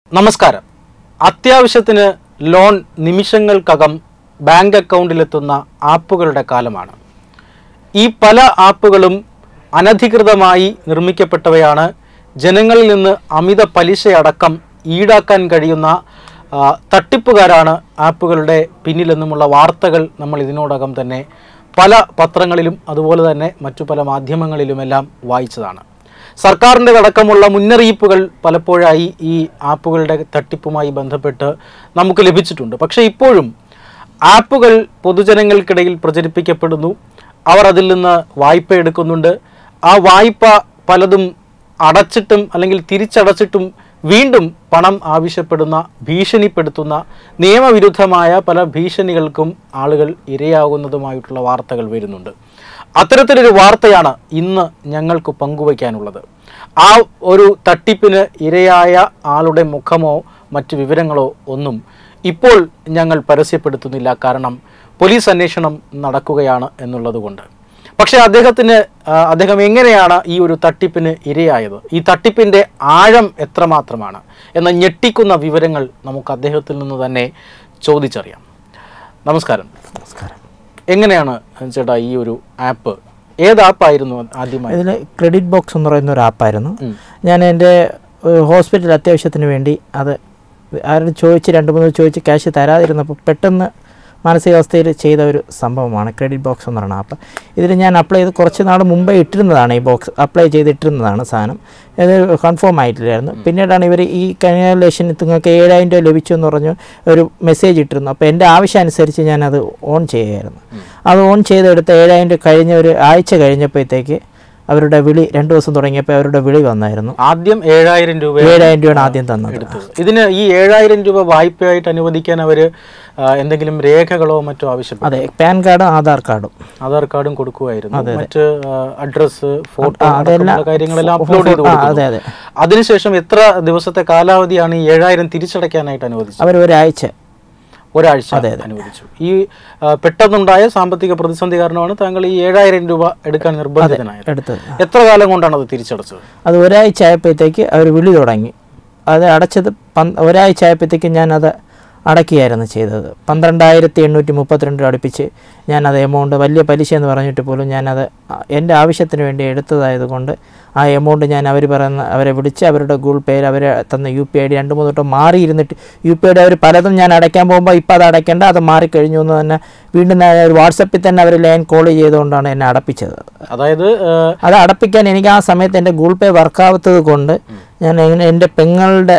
നമസ്കാരം അത്യാവശ്യത്തിന് ലോൺ നിമിഷങ്ങൾക്കകം ബാങ്ക് അക്കൗണ്ടിലെത്തുന്ന ആപ്പുകളുടെ കാലമാണ് ഈ പല ആപ്പുകളും അനധികൃതമായി നിർമ്മിക്കപ്പെട്ടവയാണ് ജനങ്ങളിൽ നിന്ന് അമിത പലിശയടക്കം ഈടാക്കാൻ കഴിയുന്ന ആ, തട്ടിപ്പുകാരാണ് ആപ്പുകളുടെ പിന്നിലെന്നുമുള്ള വാർത്തകൾ നമ്മൾ ഇതിനോടകം തന്നെ പല പത്രങ്ങളിലും അതുപോലെ തന്നെ മറ്റു പല മാധ്യമങ്ങളിലുമെല്ലാം വായിച്ചതാണ് സർക്കാരിൻ്റെ അടക്കമുള്ള മുന്നറിയിപ്പുകൾ പലപ്പോഴായി ഈ ആപ്പുകളുടെ തട്ടിപ്പുമായി ബന്ധപ്പെട്ട് നമുക്ക് ലഭിച്ചിട്ടുണ്ട് പക്ഷേ ഇപ്പോഴും ആപ്പുകൾ പൊതുജനങ്ങൾക്കിടയിൽ പ്രചരിപ്പിക്കപ്പെടുന്നു അവർ അതിൽ നിന്ന് വായ്പ എടുക്കുന്നുണ്ട് ആ വായ്പ പലതും അടച്ചിട്ടും അല്ലെങ്കിൽ തിരിച്ചടച്ചിട്ടും വീണ്ടും പണം ആവശ്യപ്പെടുന്ന ഭീഷണിപ്പെടുത്തുന്ന നിയമവിരുദ്ധമായ പല ഭീഷണികൾക്കും ആളുകൾ ഇരയാകുന്നതുമായിട്ടുള്ള വാർത്തകൾ വരുന്നുണ്ട് അത്തരത്തിലൊരു വാർത്തയാണ് ഇന്ന് ഞങ്ങൾക്ക് പങ്കുവയ്ക്കാനുള്ളത് ആ ഒരു തട്ടിപ്പിന് ഇരയായ ആളുടെ മുഖമോ മറ്റു വിവരങ്ങളോ ഒന്നും ഇപ്പോൾ ഞങ്ങൾ പരസ്യപ്പെടുത്തുന്നില്ല കാരണം പോലീസ് അന്വേഷണം നടക്കുകയാണ് എന്നുള്ളതുകൊണ്ട് പക്ഷേ അദ്ദേഹത്തിന് ആ, അദ്ദേഹം എങ്ങനെയാണ് ഈ ഒരു തട്ടിപ്പിന് ഇരയായത് ഈ തട്ടിപ്പിൻ്റെ ആഴം എത്രമാത്രമാണ് എന്ന ഞെട്ടിക്കുന്ന വിവരങ്ങൾ നമുക്ക് അദ്ദേഹത്തിൽ നിന്ന് തന്നെ ചോദിച്ചറിയാം നമസ്കാരം നമസ്കാരം എങ്ങനെയാണ് ചേട്ടാ ഈ ഒരു ആപ്പ് ഏത് ആപ്പായിരുന്നു ആദ്യമായി ഇതിൽ ക്രെഡിറ്റ് ബോക്സ് എന്ന് പറയുന്ന ഒരു ആപ്പായിരുന്നു ഉം. ഞാൻ എൻ്റെ ഹോസ്പിറ്റൽ അത്യാവശ്യത്തിന് വേണ്ടി അത് ആരും ചോദിച്ച് രണ്ട് മൂന്ന് ചോദിച്ച് ക്യാഷ് തരാതിരുന്നപ്പോൾ പെട്ടെന്ന് മാനസികാവസ്ഥയിൽ ചെയ്ത ഒരു സംഭവമാണ് ക്രെഡിറ്റ് ബോക്സ് എന്ന് പറയുന്ന ആപ്പ് ഇതിൽ ഞാൻ അപ്ലൈ ചെയ്ത് കുറച്ച് നാൾ മുമ്പേ ഇട്ടിരുന്നതാണ് ഈ ബോക്സ് അപ്ലൈ ചെയ്തിട്ടിരുന്നതാണ് സാധനം ഇത് കൺഫേം ആയിട്ടില്ലായിരുന്നു പിന്നീടാണ് ഇവർ ഈ കൺഗ്രാലേഷൻ നിങ്ങൾക്ക് ഏഴായിരം രൂപ ലഭിച്ചു എന്ന് പറഞ്ഞു ഒരു മെസ്സേജ് ഇട്ടിരുന്നു അപ്പോൾ എൻ്റെ ആവശ്യം അനുസരിച്ച് ഞാനത് ഓൺ ചെയ്യുമായിരുന്നു അത് ഓൺ ചെയ്തെടുത്ത് ഏഴായിരം രൂപ കഴിഞ്ഞ ഒരു ആഴ്ച കഴിഞ്ഞപ്പോഴത്തേക്ക് അവരുടെ വിളി രണ്ട് ദിവസം തുടങ്ങിയപ്പോൾ അവരുടെ വിളി വന്നായിരുന്നു ആദ്യം ഏഴായിരം രൂപ ഏഴായിരം രൂപയാണ് ആദ്യം തന്നത് എടുത്തത് ഇതിന് ഈ ഏഴായിരം രൂപ വായ്പയായിട്ട് അനുവദിക്കാൻ അവർ എന്തെങ്കിലും രേഖകളോ മറ്റോ ആവശ്യപ്പെട്ടു അതെ പാൻ കാർഡും ആധാർ കാർഡും ആധാർ കാർഡും കൊടുക്കുമായിരുന്നു മറ്റ് അഡ്രസ്സ് ഫോട്ടോ ആ, അതെല്ലാം അടക്കമുള്ള കാര്യങ്ങളെല്ലാം ഫോ- അപ്ലോഡ് ചെയ്ത് ആ, കൊടുക്കുന്നു. അതെ അതെ അതിനുശേഷം എത്ര ദിവസത്തെ കാലാവധിയാണ് ഈ ഏഴായിരം തിരിച്ചടയ്ക്കാനായിട്ട് അനുവദിച്ചത് അവർ ഒരാഴ്ച ഒരാഴ്ച അനുവദിച്ചു ഈ ആ, പെട്ടെന്നുണ്ടായ സാമ്പത്തിക പ്രതിസന്ധി കാരണമാണ് താങ്കൾ ഈ ഏഴായിരം രൂപ എടുക്കാൻ നിർബന്ധിതനായത് എടുത്തത് എത്ര കാലം കൊണ്ടാണ് അത് തിരിച്ചടച്ചത് അത് ഒരാഴ്ച ആയപ്പോഴത്തേക്ക് അവർ വിളി തുടങ്ങി അത് അടച്ചത് പന്ത് ഒരാഴ്ച ആയപ്പോഴത്തേക്ക് ഞാനത് അടക്കുകയായിരുന്നു ചെയ്തത് പന്ത്രണ്ടായിരത്തി എണ്ണൂറ്റി മുപ്പത്തിരണ്ട് രൂപ അടുപ്പിച്ച് ഞാനത് എമൗണ്ട് വലിയ പലിശ എന്ന് പറഞ്ഞിട്ട് പോലും ഞാനത് ആ- എൻ്റെ ആവശ്യത്തിന് വേണ്ടി എടുത്തതായതുകൊണ്ട് ആ എമൗണ്ട് ഞാൻ അവർ പറയുന്ന അവരെ വിളിച്ച് അവരുടെ ഗൂഗിൾ പേയിൽ അവർ തന്ന യു പി ഐ ഡി രണ്ട് മൂന്ന് വട്ടം മാറിയിരുന്നിട്ട് യു പി ഐ ഡി അവർ പലതും ഞാൻ അടയ്ക്കാൻ പോകുമ്പോൾ ഇപ്പോൾ അത് അടയ്ക്കേണ്ട അത് മാറിക്കഴിഞ്ഞു എന്ന് തന്നെ വീണ്ടും ഞാൻ ഒരു വാട്സപ്പിൽ തന്നെ അവർ ലൈൻ കോൾ ചെയ്തുകൊണ്ടാണ് എന്നെ അടപ്പിച്ചത് അതായത് ആ, അത് അടപ്പിക്കാൻ എനിക്ക് ആ സമയത്ത് എൻ്റെ ഗൂഗിൾ പേ വർക്കാവാത്തത് കൊണ്ട് ഞാൻ എങ്ങനെ എൻ്റെ പെങ്ങളുടെ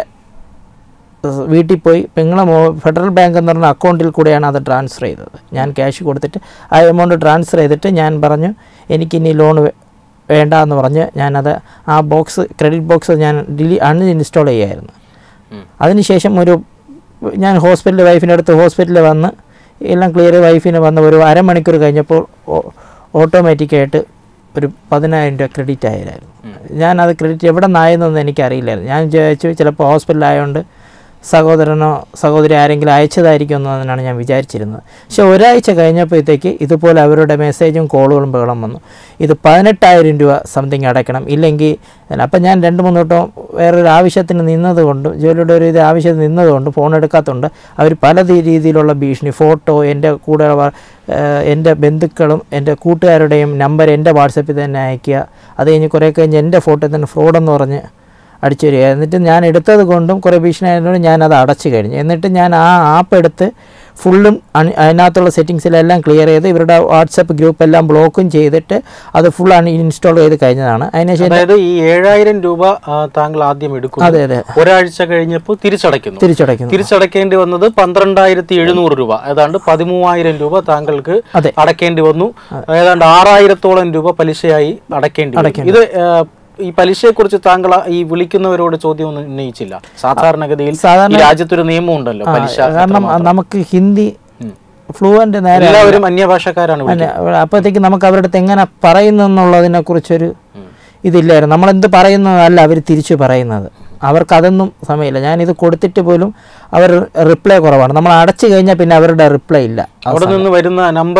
ഏഹ്, വീട്ടിൽ പോയി പെങ്ങളെ മോ ഫെഡറൽ ബാങ്ക് എന്ന് പറഞ്ഞ അക്കൗണ്ടിൽ കൂടെയാണ് അത് ട്രാൻസ്ഫർ ചെയ്തത് ഞാൻ ക്യാഷ് കൊടുത്തിട്ട് ആ എമൗണ്ട് ട്രാൻസ്ഫർ ചെയ്തിട്ട് ഞാൻ പറഞ്ഞു എനിക്കിനി ലോൺ വേണ്ട എന്ന് പറഞ്ഞ് ഞാനത് ആ ബോക്സ് ക്രെഡിറ്റ് ബോക്സ് ഞാൻ ഡിലി അൺഇൻസ്റ്റാൾ ചെയ്യായിരുന്നു ഉം. അതിനുശേഷം ഒരു ഞാൻ ഹോസ്പിറ്റലിൽ വൈഫിൻ്റെ അടുത്ത് ഹോസ്പിറ്റലിൽ വന്ന് എല്ലാം ക്ലിയർ വൈഫിന് വന്ന് ഒരു അരമണിക്കൂർ കഴിഞ്ഞപ്പോൾ ഓട്ടോമാറ്റിക്കായിട്ട് ഒരു പതിനായിരം രൂപ ക്രെഡിറ്റ് ആയിരുന്നു ഞാനത് ക്രെഡിറ്റ് എവിടെ നിന്നായെന്നൊന്നും എനിക്കറിയില്ലായിരുന്നു ഞാൻ വിചാരിച്ചു ചിലപ്പോൾ ഹോസ്പിറ്റലായതുകൊണ്ട് സഹോദരനോ സഹോദരി ആരെങ്കിലും അയച്ചതായിരിക്കും എന്നാണ് ഞാൻ വിചാരിച്ചിരുന്നത് പക്ഷെ ഒരാഴ്ച കഴിഞ്ഞപ്പോഴത്തേക്ക് ഇതുപോലെ അവരുടെ മെസ്സേജും കോളുകളും ബഹളം വന്നു ഇത് പതിനെട്ടായിരം രൂപ സംതിങ് അടയ്ക്കണം ഇല്ലെങ്കിൽ അപ്പം ഞാൻ രണ്ട് മൂന്ന് വട്ടം വേറൊരു ആവശ്യത്തിന് നിന്നതുകൊണ്ടും ജോലിയുടെ ഒരു ഇത് ആവശ്യത്തിന് നിന്നതുകൊണ്ട് ഫോൺ എടുക്കാത്തതുകൊണ്ട് അവർ പല ദി- രീതിയിലുള്ള ഭീഷണി ഫോട്ടോ എൻ്റെ കൂടെ വ- ഏഹ് എൻ്റെ ബന്ധുക്കളും എൻ്റെ കൂട്ടുകാരുടെയും നമ്പർ എൻ്റെ വാട്സപ്പിൽ തന്നെ അയക്കുക അത് കഴിഞ്ഞ് കുറേ കഴിഞ്ഞ് എൻ്റെ ഫോട്ടോ തന്നെ ഫ്രോഡെന്ന് പറഞ്ഞ് അടിച്ചു വരിക എന്നിട്ട് ഞാൻ എടുത്തത് കൊണ്ടും കുറേ ഭീഷണി ആയതുകൊണ്ട് ഞാനത് അടച്ചു കഴിഞ്ഞു എന്നിട്ട് ഞാൻ ആ ആപ്പ് എടുത്ത് ഫുള്ളും അൺ- അതിനകത്തുള്ള സെറ്റിങ്സിലെല്ലാം ക്ലിയർ ചെയ്ത് ഇവരുടെ വാട്സപ്പ് ഗ്രൂപ്പ് എല്ലാം ബ്ലോക്കും ചെയ്തിട്ട് അത് ഫുൾ അൺ ഇൻസ്റ്റാൾ ചെയ്ത് കഴിഞ്ഞതാണ് അതിനുശേഷം അതായത് ഈ ഏഴായിരം രൂപ ആ, താങ്കൾ ആദ്യം എടുക്കുന്നു അതെ അതെ ഒരാഴ്ച കഴിഞ്ഞപ്പോൾ തിരിച്ചടയ്ക്കുന്നു തിരിച്ചടയ്ക്കുന്നു തിരിച്ചടയ്ക്കേണ്ടി വന്നത് പന്ത്രണ്ടായിരത്തി എഴുന്നൂറ് രൂപ ഏതാണ്ട് പതിമൂവായിരം രൂപ താങ്കൾക്ക് അതെ. അടയ്ക്കേണ്ടി വന്നു ഏതാണ്ട് ആറായിരത്തോളം രൂപ പലിശയായി അടയ്ക്കേണ്ടി വന്നു ഇത് ആ, ഈ പലിശയെക്കുറിച്ച് താങ്കൾ ആ- ഈ വിളിക്കുന്നവരോട് ചോദ്യം ഒന്നും ഉന്നയിച്ചില്ല സാധാരണഗതിയിൽ സാധാരണ- ഈ രാജ്യത്തൊരു നിയമം ഉണ്ടല്ലോ പലിശ കാരണം നമുക്ക് ഹിന്ദി ഉം. ഫ്ലുവൻ്റ് നേരെ എല്ലാവരും അന്യഭാഷക്കാരാണ് വിളിക്കുന്നത്. അല്ല, അപ്പോഴത്തേക്ക് നമുക്ക് അവരുടെ അടുത്ത് എങ്ങനെ പറയുന്നു എന്നുള്ളതിനെ കുറിച്ചൊരു ഇതില്ലായിരുന്നു നമ്മളെന്ത് പറയുന്നതല്ല അവർ തിരിച്ചു പറയുന്നത് അവർക്ക് അതൊന്നും സമയമില്ല ഞാനിത് കൊടുത്തിട്ട് പോലും അവർ റിപ്ലൈ കുറവാണ് നമ്മൾ അടച്ചു കഴിഞ്ഞാൽ പിന്നെ അവരുടെ റിപ്ലൈ ഇല്ല അവിടെ നിന്ന് വരുന്ന നമ്പറുകൾ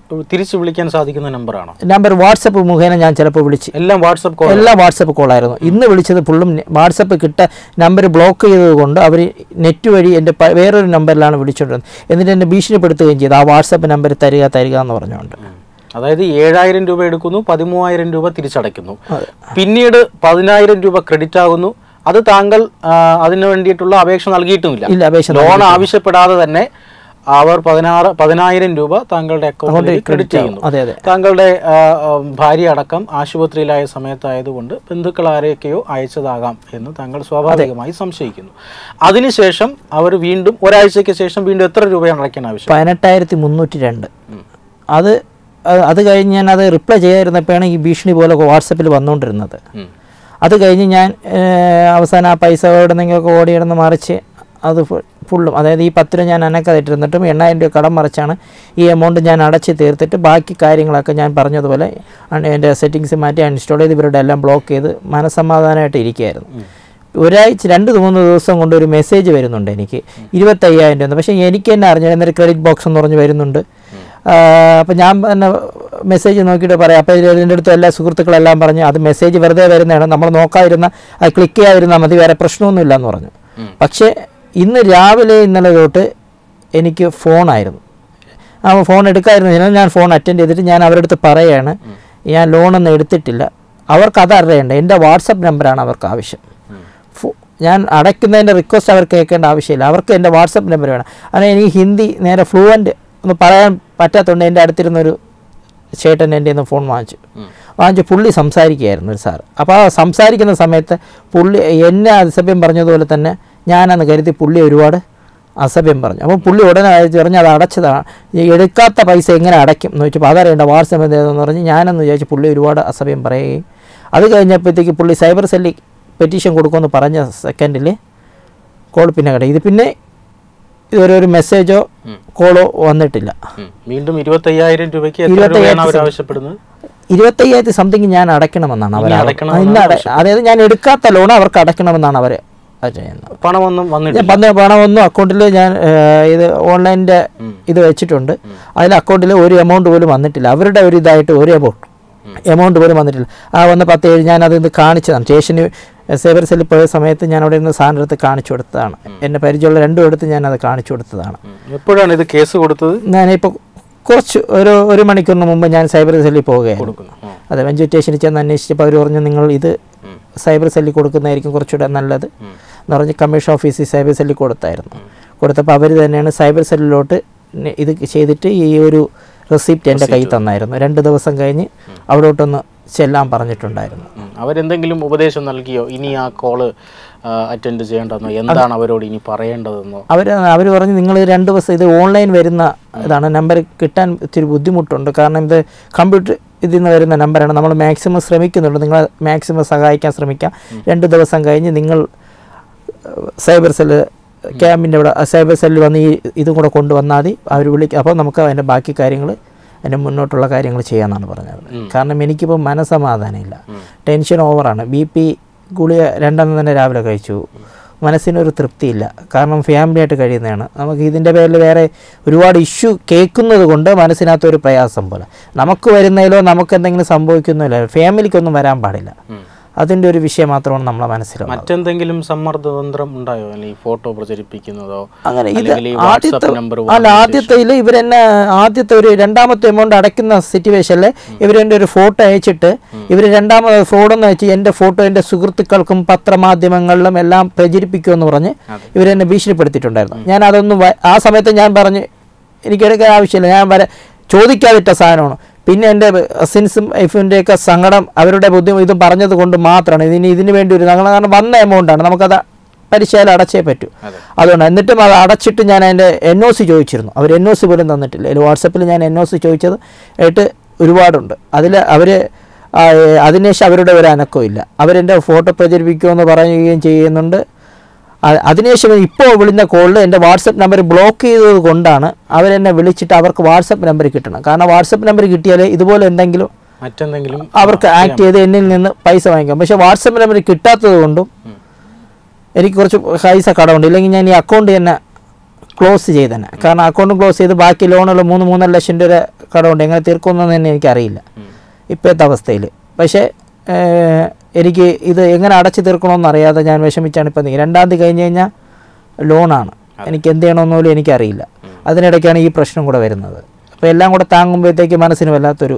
തിരിച്ചു വിളിക്കാൻ സാധിക്കുന്ന നമ്പറാണോ നമ്പർ വാട്സപ്പ് മുഖേന ഞാൻ ചിലപ്പോൾ വിളിച്ച് എല്ലാം വാട്സപ്പ് കോൾ എല്ലാം വാട്സപ്പ് കോളായിരുന്നു ഇന്ന് വിളിച്ചത് ഫുള്ളും വാട്സപ്പ് കിട്ട നമ്പർ ബ്ലോക്ക് ചെയ്തത് കൊണ്ട് അവർ നെറ്റ് വഴി എൻ്റെ പ- വേറൊരു നമ്പറിലാണ് വിളിച്ചുകൊണ്ടിരുന്നത് എന്നിട്ട് എന്നെ ഭീഷണിപ്പെടുത്തുകയും ചെയ്തു ആ വാട്സപ്പ് നമ്പർ തരിക തരിക എന്ന് പറഞ്ഞുകൊണ്ട് അതായത് ഏഴായിരം രൂപ എടുക്കുന്നു പതിമൂവായിരം രൂപ തിരിച്ചടയ്ക്കുന്നു പിന്നീട് പതിനായിരം രൂപ ക്രെഡിറ്റ് ആകുന്നു അത് താങ്കൾ ആ, അതിനു വേണ്ടിയിട്ടുള്ള അപേക്ഷ നൽകിയിട്ടുമില്ല ഇല്ല അപേക്ഷ ലോൺ ആവശ്യപ്പെടാതെ തന്നെ അവർ പതിനാറ് പതിനായിരം രൂപ താങ്കളുടെ അക്കൗണ്ടിൽ ക്രെഡിറ്റ് ചെയ്യുന്നു അതെ അതെ താങ്കളുടെ ആ, ആ, ഭാര്യ അടക്കം ആശുപത്രിയിലായ സമയത്തായതുകൊണ്ട് ബന്ധുക്കൾ ആരെയൊക്കെയോ അയച്ചതാകാം എന്ന് താങ്കൾ സ്വാഭാവികമായി സംശയിക്കുന്നു അതിനുശേഷം അവർ വീണ്ടും ഒരാഴ്ചയ്ക്ക് ശേഷം വീണ്ടും എത്ര രൂപയാണ് അടയ്ക്കാൻ ആവശ്യം പതിനെട്ടായിരത്തി മുന്നൂറ്റി രണ്ട് അത് അത് അത് കഴിഞ്ഞ് ഞാൻ അത് റിപ്ലൈ ചെയ്യാതിരുന്നപ്പോഴാണ് ഈ ഭീഷണി പോലെ വാട്സപ്പിൽ വന്നുകൊണ്ടിരുന്നത് ഉം. അത് കഴിഞ്ഞ് ഞാൻ ഏഹ്, അവസാനം ആ പൈസ എവിടെ നിന്നെങ്കിലൊക്കെ ഓടിയിടുന്ന് മറിച്ച് അത് ഫു- ഫുള്ളും അതായത് ഈ പത്ത് രൂപ ഞാൻ അനക്കാതിട്ടിരുന്നിട്ടും എണ്ണായിരം രൂപ കടം മറിച്ചാണ് ഈ എമൗണ്ട് ഞാൻ അടച്ച് തീർത്തിട്ട് ബാക്കി കാര്യങ്ങളൊക്കെ ഞാൻ പറഞ്ഞതുപോലെ അൺ- എൻ്റെ സെറ്റിങ്സ് മാറ്റി അൺഇൻസ്റ്റാൾ ചെയ്ത് ഇവരുടെ എല്ലാം ബ്ലോക്ക് ചെയ്ത് മനസമാധാനമായിട്ട് ഇരിക്കുകയായിരുന്നു ഒരാഴ്ച രണ്ട് മൂന്ന് ദിവസം കൊണ്ട് ഒരു മെസ്സേജ് വരുന്നുണ്ട് എനിക്ക് ഇരുപത്തയ്യായിരം രൂപ പക്ഷേ എനിക്ക് തന്നെ അറിഞ്ഞു എന്നൊരു ക്രെഡിറ്റ് ബോക്സ് എന്ന് പറഞ്ഞ് വരുന്നുണ്ട് അപ്പം ഞാൻ തന്നെ മെസ്സേജ് നോക്കിയിട്ട് പറയാം അപ്പോൾ ഇതിൻ്റെ അടുത്ത് എല്ലാ സുഹൃത്തുക്കളെല്ലാം പറഞ്ഞു അത് മെസ്സേജ് വെറുതെ വരുന്നതാണ് നമ്മൾ നോക്കാതിരുന്ന അത് ക്ലിക്ക് ചെയ്യാതിരുന്നാൽ മതി വേറെ പ്രശ്നമൊന്നുമില്ല എന്ന് പറഞ്ഞു ഉം. പക്ഷേ ഇന്ന് രാവിലെ ഇന്നലെ തൊട്ട് എനിക്ക് ഫോണായിരുന്നു ആ ഫോൺ എടുക്കാതിരുന്നതിനാൽ ഞാൻ ഫോൺ അറ്റൻഡ് ചെയ്തിട്ട് ഞാൻ അവരുടെ അടുത്ത് പറയുകയാണ് ഞാൻ ലോണൊന്നും എടുത്തിട്ടില്ല അവർക്ക് അതറിയണ്ട എൻ്റെ വാട്സപ്പ് നമ്പറാണ് അവർക്ക് ആവശ്യം ഉം. ഫോ- ഞാൻ അടയ്ക്കുന്നതിൻ്റെ റിക്വസ്റ്റ് അവർക്ക് കേൾക്കേണ്ട ആവശ്യമില്ല അവർക്ക് എൻ്റെ വാട്സപ്പ് നമ്പർ വേണം അങ്ങനെ എനിക്ക് ഹിന്ദി നേരെ ഫ്ലുവൻ്റ് ഒന്ന് പറയാൻ പറ്റാത്തതുകൊണ്ട് എൻ്റെ അടുത്തിരുന്നൊരു ചേട്ടൻ എൻ്റെ നിന്ന് ഫോൺ വാങ്ങിച്ചു ഉം. വാങ്ങിച്ച് പുള്ളി സംസാരിക്കുകയായിരുന്നു ഒരു സാർ അപ്പോൾ ആ സംസാരിക്കുന്ന സമയത്ത് പുള്ളി എന്നെ അസഭ്യം പറഞ്ഞതുപോലെ തന്നെ ഞാനെന്ന് കരുതി പുള്ളി ഒരുപാട് അസഭ്യം പറഞ്ഞു അപ്പോൾ പുള്ളി ഉടനെ അയച്ചു പറഞ്ഞ് അത് അടച്ചതാണ് ഈ എടുക്കാത്ത പൈസ എങ്ങനെ അടയ്ക്കും എന്ന് ചോദിച്ചപ്പോൾ അതറിയണ്ട വാട്സപ്പ് എന്തെന്ന് പറഞ്ഞ് ഞാനെന്ന് വിചാരിച്ച് പുള്ളി ഒരുപാട് അസഭ്യം പറയുകയും അത് കഴിഞ്ഞപ്പോഴത്തേക്ക് പുള്ളി സൈബർ സെല്ലിൽ പെറ്റീഷൻ കൊടുക്കുമെന്ന് പറഞ്ഞ സെക്കൻഡിൽ കോൾ പിന്നെ കേട്ടോ ഇത് പിന്നെ ഇതുവരെ ഒരു മെസ്സേജോ ഉം. കോളോ വന്നിട്ടില്ല ഉം. വീണ്ടും ഇരുപത്തയ്യായിരം രൂപയ്ക്ക് എത്ര ഇരുപത്തയ്യായിരത്തി രൂപയാണ് അവർ സം- ആവശ്യപ്പെടുന്നത് ഇരുപത്തയ്യായിരത്തി സംതിങ് ഞാൻ അടയ്ക്കണമെന്നാണ് അവർ ഇനി അടയ്ക്കണമെന്നാണ് ഇന്ന് അട- അതായത് ഞാൻ എടുക്കാത്ത ലോൺ അവർക്ക് അടയ്ക്കണമെന്നാണ് അവർ ചെയ്യുന്നത് പണമൊന്നും ഞാൻ വന്നിട്ടില്ല പന്ന പണമൊന്നും അക്കൗണ്ടിൽ ഞാൻ ഏഹ്, ഇത് ഓൺലൈനിൻ്റെ ഉം. ഇത് വെച്ചിട്ടുണ്ട് അതിൽ അക്കൗണ്ടിൽ ഒരു എമൗണ്ട് പോലും വന്നിട്ടില്ല അവരുടെ ഒരു ഇതായിട്ട് ഒരു എമൗണ്ട് എമൗണ്ട് പോലും വന്നിട്ടില്ല ആ വന്ന പത്ത് ഏഴ് ഞാൻ അത് ഇന്ന് കാണിച്ചതാണ് സ്റ്റേഷന് സേവർ സെല്ലിൽ പോയ സമയത്ത് ഞാൻ അവിടെ നിന്ന് സാധനം എടുത്ത് കാണിച്ചു കൊടുത്തതാണ് എന്നെ പരിചയമുള്ള രണ്ടും എടുത്ത് ഞാൻ അത് കാണിച്ചു കൊടുത്തതാണ് ഉം. എപ്പോഴാണ് ഇത് കേസ് കൊടുത്തത് ഞാനിപ്പോൾ കുറച്ച് ഒരു ഒരു മണിക്കൂറിന് മുമ്പ് ഞാൻ സൈബർ സെല്ലിൽ പോവുകയായിരുന്നു കൊടുക്കുന്നു ഉം. അതെ വെഞ്ചൂർ സ്റ്റേഷനിൽ ചെന്ന് അന്വേഷിച്ചപ്പോൾ അവർ പറഞ്ഞു നിങ്ങൾ ഇത് ഉം. സൈബർ സെല്ലിൽ കൊടുക്കുന്നതായിരിക്കും കുറച്ചുകൂടെ നല്ലത് ഉം. എന്ന് പറഞ്ഞ് കമ്മീഷൻ ഓഫീസിൽ സൈബർ സെല്ലിൽ കൊടുത്തായിരുന്നു കൊടുത്തപ്പോൾ അവർ തന്നെയാണ് സൈബർ സെല്ലിലോട്ട് നെ- ഇത് ചെയ്തിട്ട് ഈ ഒരു റെസിപ്റ്റ് എൻ്റെ കയ്യിൽ തന്നായിരുന്നു രണ്ട് ദിവസം കഴിഞ്ഞ് അവിടോട്ടൊന്ന് ചെല്ലാൻ പറഞ്ഞിട്ടുണ്ടായിരുന്നു ഉം. അവരെന്തെങ്കിലും ഉപദേശം നൽകിയോ ഇനി ആ കോള് അറ്റൻഡ് ചെയ്യേണ്ടെന്നോ എന്താണ് അവരോട് ഇനി പറയേണ്ടതെന്നോ അവർ അവർ പറഞ്ഞ് നിങ്ങൾ രണ്ട് ദിവസം ഇത് ഓൺലൈൻ വരുന്ന ഇതാണ് നമ്പർ കിട്ടാൻ ഇത്തിരി ബുദ്ധിമുട്ടുണ്ട് കാരണം ഇത് കമ്പ്യൂട്ടർ ഇതിൽ നിന്ന് വരുന്ന നമ്പറാണ് നമ്മൾ മാക്സിമം ശ്രമിക്കുന്നുണ്ട് നിങ്ങൾ മാക്സിമം സഹായിക്കാൻ ശ്രമിക്കാം രണ്ട് ദിവസം കഴിഞ്ഞ് നിങ്ങൾ സൈബർ സെല്ല് ക്യാമ്പിൻ്റെ ഇവിടെ സൈബർ സെല്ലിൽ വന്ന് ഈ ഇതും കൂടെ കൊണ്ടുവന്നാൽ മതി അവർ വിളിക്കും അപ്പോൾ നമുക്ക് അതിൻ്റെ ബാക്കി കാര്യങ്ങൾ അതിൻ്റെ മുന്നോട്ടുള്ള കാര്യങ്ങൾ ചെയ്യാമെന്നാണ് പറഞ്ഞത് ഉം. കാരണം എനിക്കിപ്പോൾ മനസ്സമാധാനമില്ല ഉം. ടെൻഷൻ ഓവറാണ് ബി പി ഗുളിക രണ്ടെണ്ണം തന്നെ രാവിലെ കഴിച്ചു മനസ്സിനൊരു തൃപ്തിയില്ല കാരണം ഫാമിലിയായിട്ട് കഴിയുന്നതാണ് നമുക്ക് ഇതിൻ്റെ പേരിൽ വേറെ ഒരുപാട് ഇഷ്യൂ കേൾക്കുന്നത് കൊണ്ട് മനസ്സിനകത്തൊരു പ്രയാസം പോലെ നമുക്ക് വരുന്നതിലോ നമുക്ക് എന്തെങ്കിലും സംഭവിക്കുന്നില്ല ഫാമിലിക്കൊന്നും വരാൻ പാടില്ല ഉം. അതിൻ്റെ ഒരു വിഷയം മാത്രമാണ് നമ്മളെ മനസ്സിലുള്ളത് മറ്റെന്തെങ്കിലും സമ്മർദ്ദതന്ത്രം ഉണ്ടായോ അല്ലെങ്കിൽ ഫോട്ടോ പ്രചരിപ്പിക്കുന്നതോ അങ്ങനെ ഇത് അല്ലെങ്കിൽ ഈ ആദ്യത്തെ വാട്സാപ്പ് നമ്പർ അല്ല ആദ്യത്തെ ഇതിൽ ഇവരെന്നെ ആദ്യത്തെ ഒരു രണ്ടാമത്തെ എമൗണ്ട് അടയ്ക്കുന്ന സിറ്റുവേഷനിൽ ഇവരെൻ്റെ ഒരു ഫോട്ടോ അയച്ചിട്ട് ഇവർ രണ്ടാമത് ഫ്രോഡെന്ന് വെച്ച് എൻ്റെ ഫോട്ടോ എൻ്റെ സുഹൃത്തുക്കൾക്കും പത്രമാധ്യമങ്ങളിലും എല്ലാം പ്രചരിപ്പിക്കുമെന്ന് പറഞ്ഞ് അതെ. ഇവരെന്നെ ഭീഷണിപ്പെടുത്തിയിട്ടുണ്ടായിരുന്നു ഞാൻ അതൊന്നും വ- ആ സമയത്ത് ഞാൻ പറഞ്ഞ് എനിക്കെടുക്കാൻ ആവശ്യമില്ല ഞാൻ വരെ ചോദിക്കാതിട്ട സാധനമാണ് പിന്നെ എൻ്റെ കസിൻസും വൈഫിൻ്റെയൊക്കെ സങ്കടം അവരുടെ ബുദ്ധിമുട്ട് ഇതും പറഞ്ഞത് കൊണ്ട് മാത്രമാണ് ഇതിന് ഇതിന് വേണ്ടി ഒരു ഞങ്ങൾ കാരണം വന്ന എമൗണ്ടാണ് നമുക്കത് പലിശയിൽ അടച്ചേ പറ്റൂ അതെ അതുകൊണ്ട് എന്നിട്ടും അത് അടച്ചിട്ട് ഞാൻ അതിൻ്റെ എൻ ഒ സി ചോദിച്ചിരുന്നു അവർ എൻ ഒ സി പോലും തന്നിട്ടില്ല അതിൽ വാട്സപ്പിൽ ഞാൻ എൻ ഒ സി ചോദിച്ചത് ആയിട്ട് ഒരുപാടുണ്ട് അതിൽ അവർ അതിനുശേഷം അവരുടെ ഒരു അനക്കവും ഇല്ല അവരെൻ്റെ ഫോട്ടോ പ്രചരിപ്പിക്കുമെന്ന് പറയുകയും ചെയ്യുന്നുണ്ട് അ- അതിനുശേഷം ഇപ്പോൾ വിളിക്കുന്ന കോളിൽ എൻ്റെ വാട്സപ്പ് നമ്പർ ബ്ലോക്ക് ചെയ്തത് കൊണ്ടാണ് അവരെന്നെ വിളിച്ചിട്ട് അവർക്ക് വാട്സപ്പ് നമ്പർ കിട്ടണം കാരണം വാട്സപ്പ് നമ്പർ കിട്ടിയാലേ ഇതുപോലെ എന്തെങ്കിലും മറ്റെന്തെങ്കിലും അവർക്ക് ആക്ട് ചെയ്ത് എന്നിൽ നിന്ന് പൈസ വാങ്ങിക്കാം പക്ഷേ വാട്സപ്പ് നമ്പർ കിട്ടാത്തത് കൊണ്ടും ഉം. എനിക്ക് കുറച്ച് പൈസ കടമുണ്ട് ഇല്ലെങ്കിൽ ഞാൻ ഈ അക്കൗണ്ട് തന്നെ ക്ലോസ് ചെയ്തേനെ കാരണം അക്കൗണ്ട് ക്ലോസ് ചെയ്ത് ബാക്കി ലോണുള്ള മൂന്ന് മൂന്നര ലക്ഷം രൂപ കടമുണ്ട് എങ്ങനെ തീർക്കുമെന്ന് തന്നെ എനിക്കറിയില്ല ഇപ്പോഴത്തെ അവസ്ഥയിൽ പക്ഷേ ഏഹ്, എനിക്ക് ഇത് എങ്ങനെ അടച്ചു തീർക്കണമെന്ന് അറിയാതെ ഞാൻ വിഷമിച്ചാണ് ഇപ്പം നിൽക്കുന്നത് രണ്ടാം തീയതി കഴിഞ്ഞ് കഴിഞ്ഞാൽ ലോണാണ് എനിക്ക് എന്ത് ചെയ്യണമെന്ന് പോലും എനിക്കറിയില്ല അതിനിടയ്ക്കാണ് ഈ പ്രശ്നം കൂടെ വരുന്നത് അപ്പോൾ എല്ലാം കൂടെ താങ്ങുമ്പോഴത്തേക്ക് മനസ്സിന് വല്ലാത്തൊരു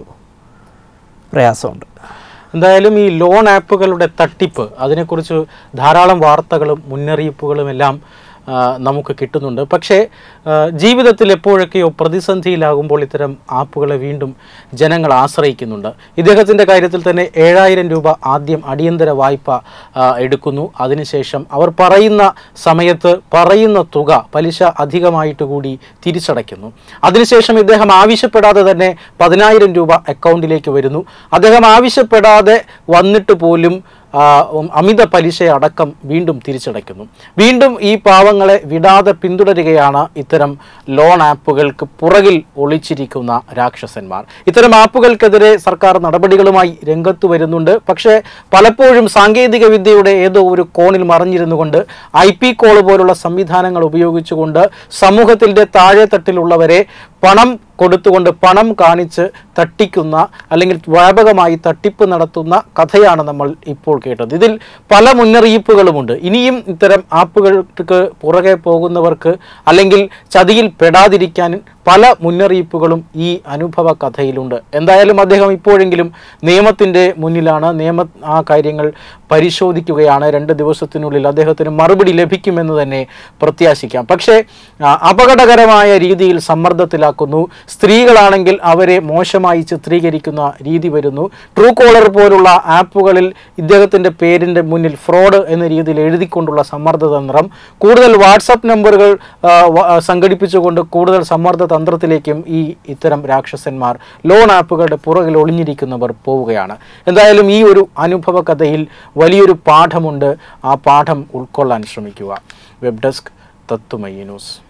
പ്രയാസമുണ്ട് എന്തായാലും ഈ ലോൺ ആപ്പുകളുടെ തട്ടിപ്പ് അതിനെക്കുറിച്ച് ധാരാളം വാർത്തകളും മുന്നറിയിപ്പുകളും എല്ലാം ആ, നമുക്ക് കിട്ടുന്നുണ്ട് പക്ഷേ ആ, ജീവിതത്തിൽ എപ്പോഴൊക്കെയോ പ്രതിസന്ധിയിലാകുമ്പോൾ ഇത്തരം ആപ്പുകളെ വീണ്ടും ജനങ്ങൾ ആശ്രയിക്കുന്നുണ്ട് ഇദ്ദേഹത്തിൻ്റെ കാര്യത്തിൽ തന്നെ ഏഴായിരം രൂപ ആദ്യം അടിയന്തര വായ്പ ആ, എടുക്കുന്നു അതിനുശേഷം അവർ പറയുന്ന സമയത്ത് പറയുന്ന തുക പലിശ അധികമായിട്ട് കൂടി തിരിച്ചടയ്ക്കുന്നു അതിനുശേഷം ഇദ്ദേഹം ആവശ്യപ്പെടാതെ തന്നെ പതിനായിരം രൂപ അക്കൗണ്ടിലേക്ക് വരുന്നു അദ്ദേഹം ആവശ്യപ്പെടാതെ വന്നിട്ട് പോലും ആ, ഉം, അമിത പലിശ അടക്കം വീണ്ടും തിരിച്ചടയ്ക്കുന്നു വീണ്ടും ഈ പാവങ്ങളെ വിടാതെ പിന്തുടരുകയാണ് ഇത്തരം ലോൺ ആപ്പുകൾക്ക് പുറകിൽ ഒളിച്ചിരിക്കുന്ന രാക്ഷസന്മാർ ഇത്തരം ആപ്പുകൾക്കെതിരെ സർക്കാർ നടപടികളുമായി രംഗത്ത് വരുന്നുണ്ട് പക്ഷേ പലപ്പോഴും സാങ്കേതിക വിദ്യയുടെ ഏതോ ഒരു കോണിൽ മറിഞ്ഞിരുന്നുകൊണ്ട് ഐ പി കോൾ പോലുള്ള സംവിധാനങ്ങൾ ഉപയോഗിച്ചുകൊണ്ട് സമൂഹത്തിൻ്റെ താഴെത്തട്ടിലുള്ളവരെ പണം കൊടുത്തുകൊണ്ട് പണം കാണിച്ച് തട്ടിക്കുന്ന അല്ലെങ്കിൽ വ്യാപകമായി തട്ടിപ്പ് നടത്തുന്ന കഥയാണ് നമ്മൾ ഇപ്പോൾ കേട്ടത് ഇതിൽ പല മുന്നറിയിപ്പുകളുമുണ്ട് ഇനിയും ഇത്തരം ആപ്പുകൾക്ക് പുറകെ പോകുന്നവർക്ക് അല്ലെങ്കിൽ ചതിയിൽ പെടാതിരിക്കാൻ പല മുന്നറിയിപ്പുകളും ഈ അനുഭവ കഥയിലുണ്ട് എന്തായാലും അദ്ദേഹം ഇപ്പോഴെങ്കിലും നിയമത്തിൻ്റെ മുന്നിലാണ് നിയമ ആ കാര്യങ്ങൾ പരിശോധിക്കുകയാണ് രണ്ട് ദിവസത്തിനുള്ളിൽ അദ്ദേഹത്തിന് മറുപടി ലഭിക്കുമെന്ന് തന്നെ പ്രത്യാശിക്കാം പക്ഷേ ആ, അപകടകരമായ രീതിയിൽ സമ്മർദ്ദത്തിലാക്കുന്നു സ്ത്രീകളാണെങ്കിൽ അവരെ മോശമായി ചിത്രീകരിക്കുന്ന രീതി വരുന്നു ട്രൂ കോളർ പോലുള്ള ആപ്പുകളിൽ ഇദ്ദേഹത്തിൻ്റെ പേരിൻ്റെ മുന്നിൽ ഫ്രോഡ് എന്ന രീതിയിൽ എഴുതിക്കൊണ്ടുള്ള സമ്മർദ്ദതന്ത്രം കൂടുതൽ വാട്സപ്പ് നമ്പറുകൾ ആ, വ- ആ, സംഘടിപ്പിച്ചുകൊണ്ട് കൂടുതൽ സമ്മർദ്ദ തന്ത്രത്തിലേക്കും ഈ ഇത്തരം രാക്ഷസന്മാർ ലോൺ ആപ്പുകളുടെ പുറകിൽ ഒളിഞ്ഞിരിക്കുന്നവർ പോവുകയാണ് എന്തായാലും ഈ ഒരു അനുഭവ കഥയിൽ വലിയൊരു പാഠമുണ്ട് ആ പാഠം ഉൾക്കൊള്ളാൻ ശ്രമിക്കുക വെബ് ഡെസ്ക് തത്തുമയി ന്യൂസ്